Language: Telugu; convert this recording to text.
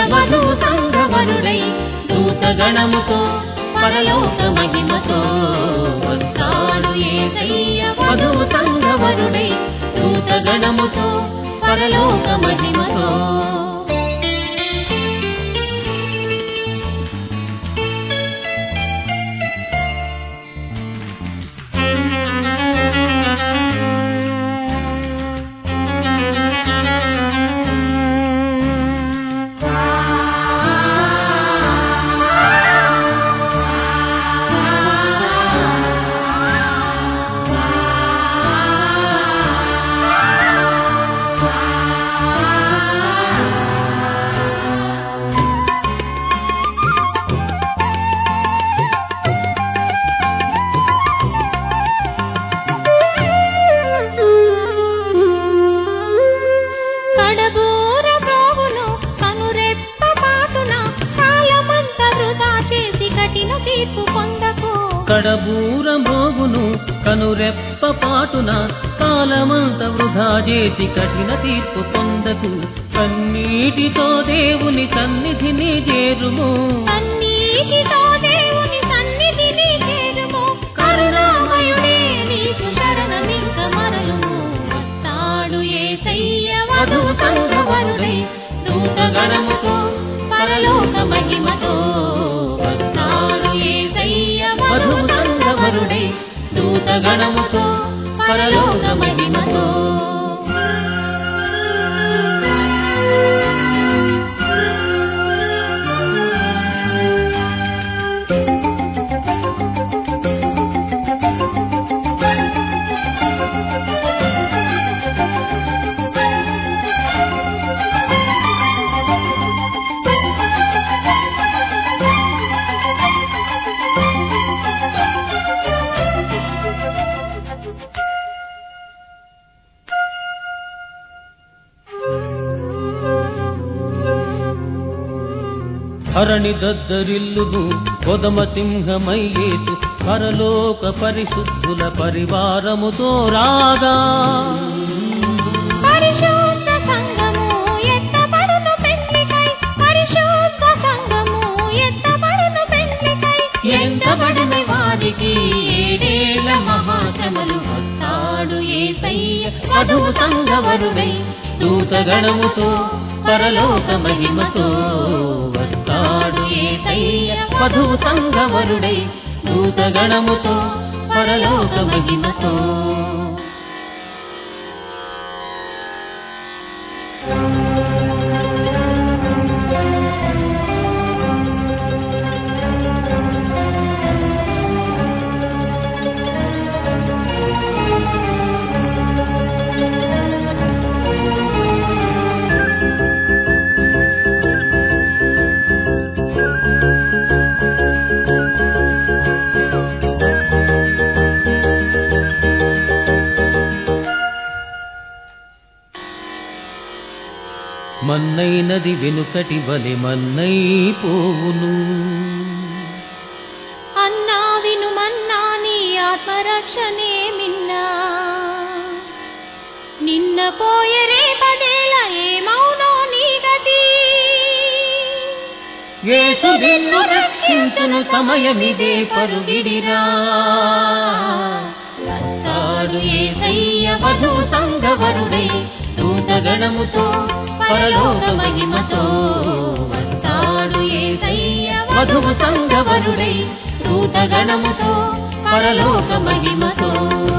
వధువు సంఘవరుడై దూతగణముతో పరలోక మహిమతో వస్తాడు ఏసయ్య వధువు సంఘవరుడై దూతగణముతో పరలోక మహిమతో కడబూర బ్రోవును కనురెప్ప పాటున కాలమంత వృధా చేసి కఠిన తీర్పు పొందకు కడబూర మోగును కనురెప్ప పాటున కాలమంత వృధా చేసి కఠిన తీర్పు పొందకు కన్నీటితో దేవుని సన్నిధిని చేరుము కన్నీటితో దేవుని సన్నిధిని చేరుము కరుణామయుడే నీకు శరణమింక మరలుము వస్తాడు యేసయ్య వధువు సంఘవరుడై దూతగణముతో పరలోక మహిమతో వస్తాడు యేసయ్య వధువు సంఘవరుడై దూతగణముతో పరలోక మహిమతో హరణి దద్దరిల్లును కొదమ సింహమయ్యేసు పరలోక పరిశుద్ధుల పరివారముతో రాగా పరిశుద్ధ సంఘము ఎత్తబడును పెళ్లికై పరిశుద్ధ సంఘము ఎత్తబడును పెళ్లికై ఎంతబడిన వారికి ఏడేళ్ల మహాశ్రమలు వస్తాడు ఏసయ్య వధువు సంఘవరుడై దూతగణముతో పరలోక మహిమతో వస్తాడు ఏసయ్య వధువు సంఘవరుడై దూతగణముతో పరలోక మహిమతో మన్నైనది వెనుకటి బలి మన్నైపోవును అన్నా విను మన్నా నీ ఆత్మరక్షణే మిన్నా నిన్న పోయే రేపదేల ఏమౌనో నీ గతి యేసు నిన్ను రక్షించును సమయమిదే పరుగిడిరా వస్తాడు ఏసయ్య వధువు సంగవరుడై దూతగణముతో పరలోక మహిమతో వస్తాడు ఏసయ్య వధువు సంగవరుడై దూతగణముతో పరలోక మహిమతో